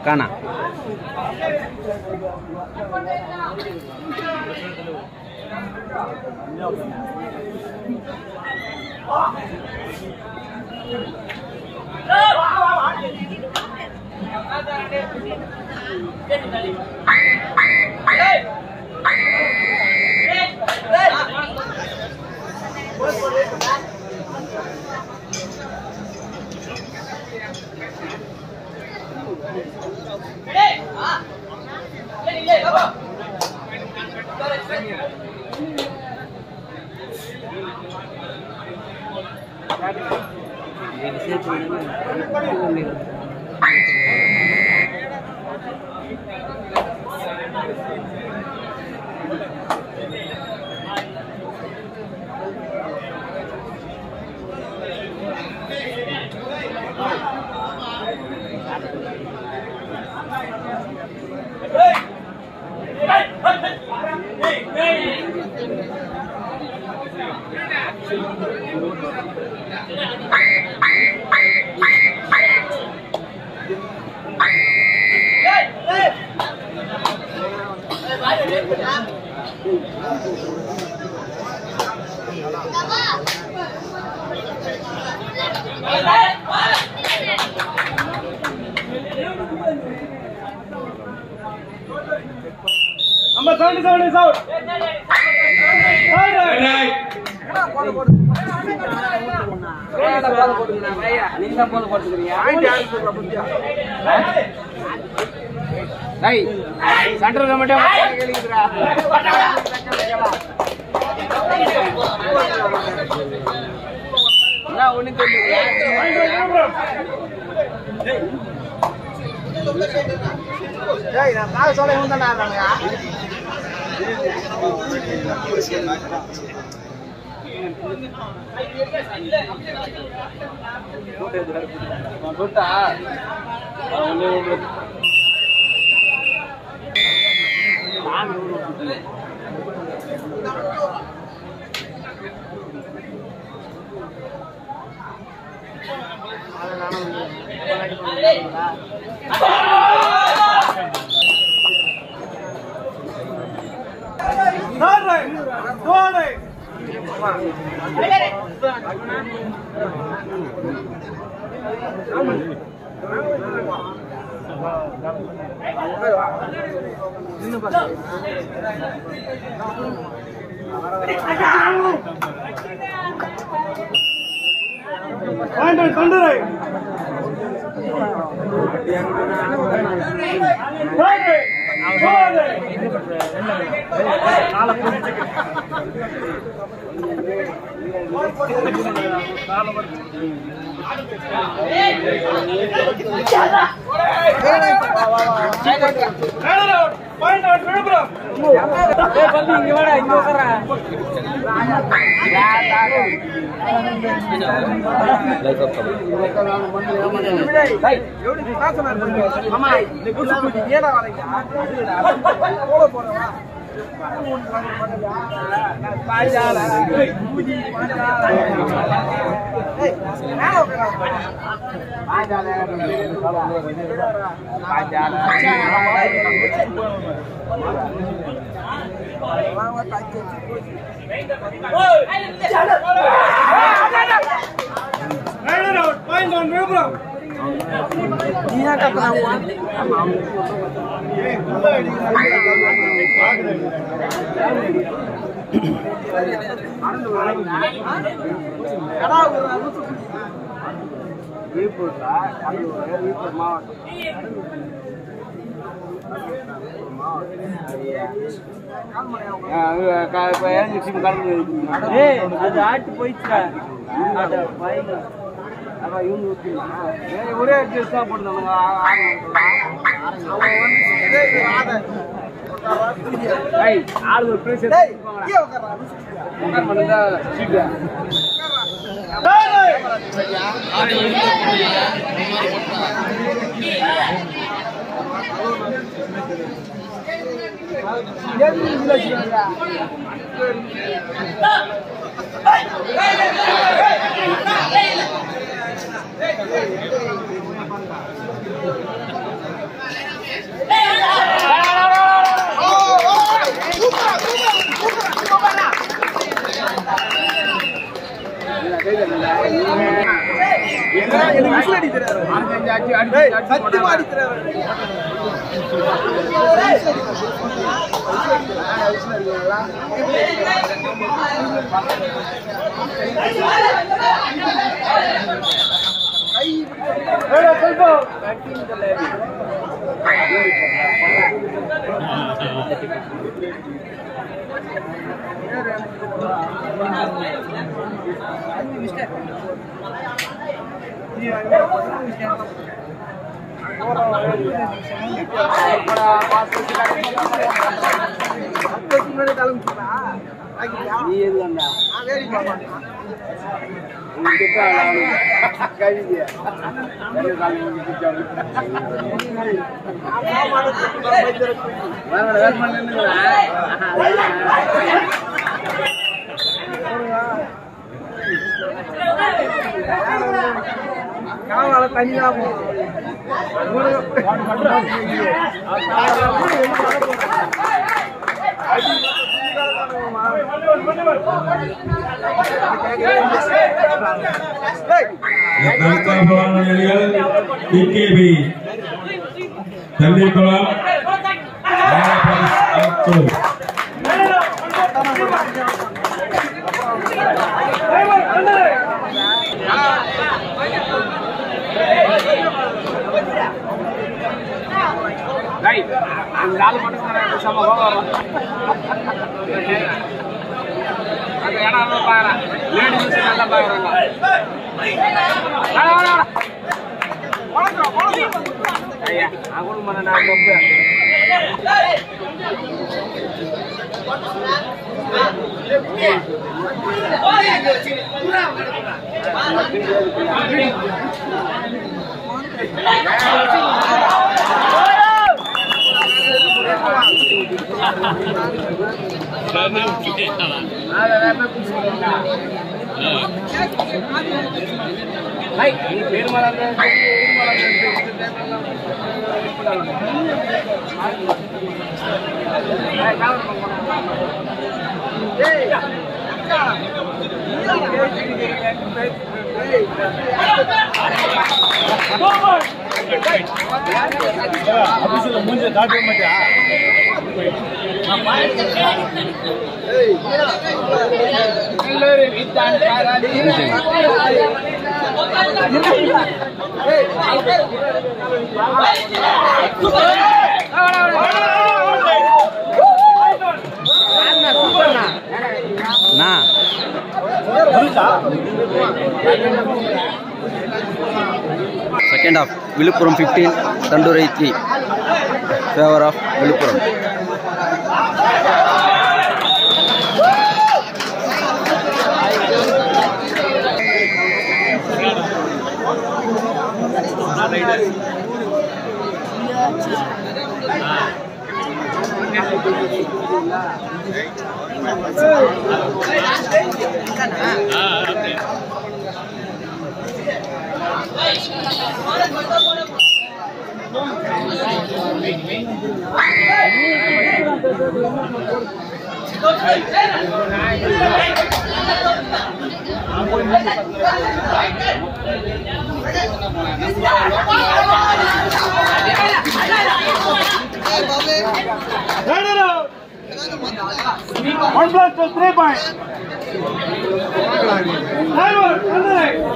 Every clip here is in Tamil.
பக்கானா Number 77 is out. சென்ட்ரல் மட்டும் ஒன்னும் தெரியல Third right. Third right. Point on thunder right. Third right. Third right. Ladder out. Point out Viழுப்புரம். Ladder out. Point on Viழுப்புரம். ஏய் அது ஆட்டு போயிடுச்சுடா அட பையன் அதான் இவங்க ஊத்தினா ஒரே ட்ரெஸ் தான் போட்டுருந்தாங்க ஆளு ஒரு பிரைஸ் பண்ணுங்க சீக்கிரம் Third right. எனக்கு விசில் அடிக்கிறாரு டேய், சத்தியமா அடிக்கிறாரு முன்னாடி கிளம்பிட்டா நீ எதுலண்டா நான் வேடி பார்ப்பேன் காவால தனியா அணிகள் டிகேபி தண்ணீர்குளம் ஆத்தூர் அந்த ஆள் மட்டும் சம கோபம் அந்த இடம் பாக்குறேன் லேடிஸ் நல்லா பாக்குறாங்க ஐயா அவங்க மன நான் ரொம்ப செகண்ட் ஆஃப் விழுப்புரம் ஃபிஃப்டீன் தண்டூரை three favour of Villupuram One plus two, three points. Forward, under.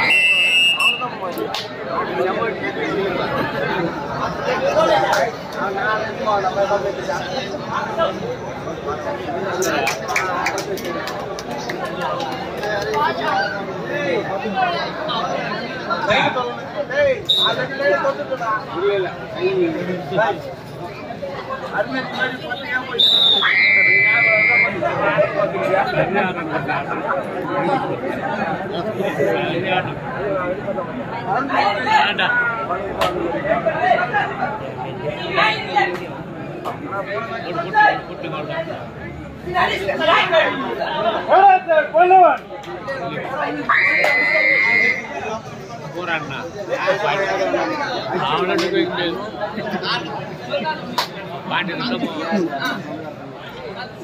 Hold on, one over.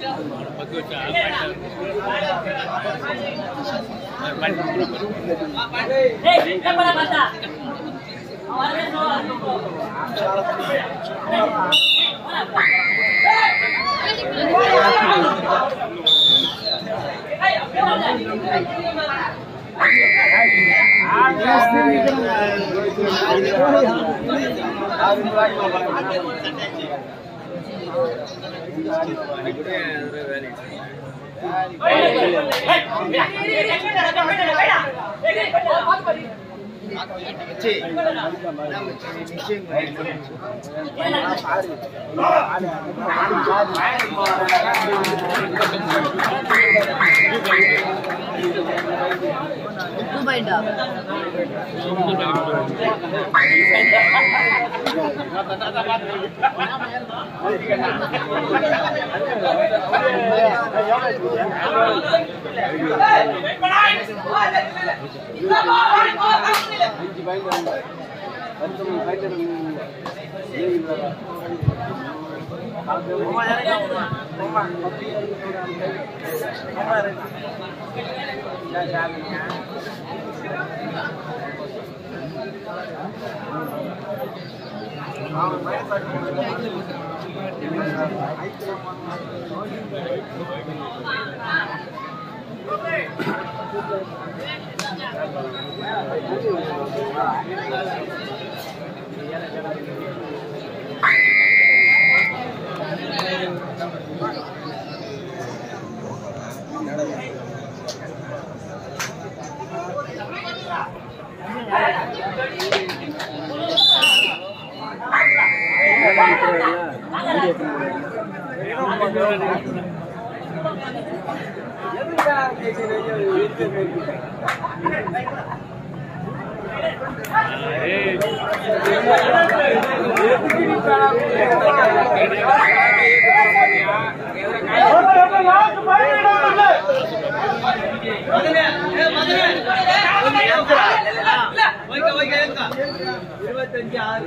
துபாய்டா லாஸ்ட் பதினேழு இருபத்தஞ்சு ஆறு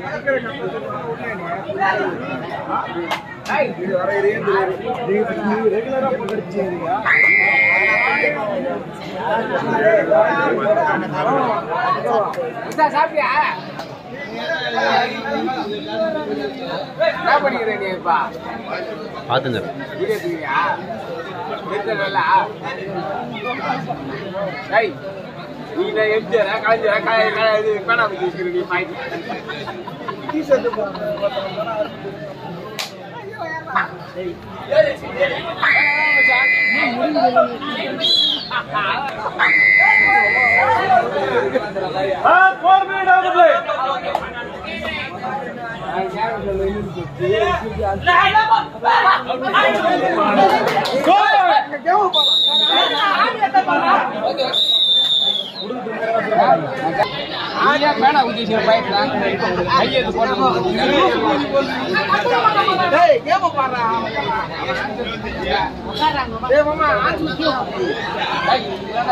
சாப்பிட்டியா என்ன பண்ணிக்கிறேன் நீ இப்பா பார்த்துங்க இருக்கீங்களா இருக்கல டேய் நீ நான் எம்ஜிஆரா கலைஞரா கலை கலை இது பேனா வச்சு வச்சுக்கிறீங்க நீ பாய்க்கு Ah, four minutes on the play. ஆயா பேனா ஊத்தி வச்சுக்கிற பாய்க்கு கையை இது போட்டு டேய் கேம பாறா டேய் மாமா ஆச்சு டேய்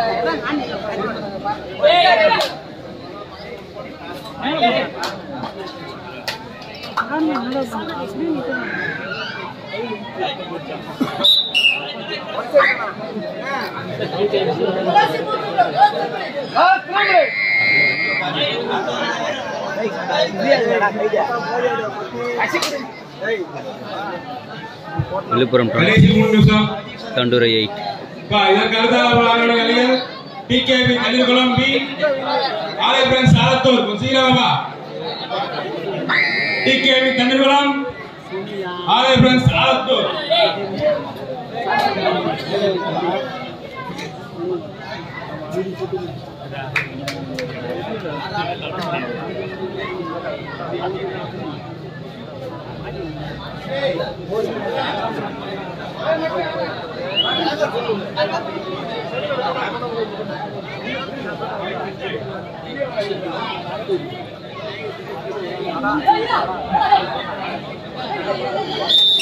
Last three minutes. விழுப்புரம் கடைசி மூணு நிமிஷம் தண்டூரை எயிட் பா, இதற்கு அடுத்த விளையாடும் அணிகள் டிகேபி கதிர்குளம் பி ஆலை பிரெண்ட்ஸ் ஆலத்தூர் கொஞ்சம் சீக்கிரமா டிகேபி கதிர்குளம் ஆலை பிரெண்ட்ஸ் ஆலத்தூர் Thank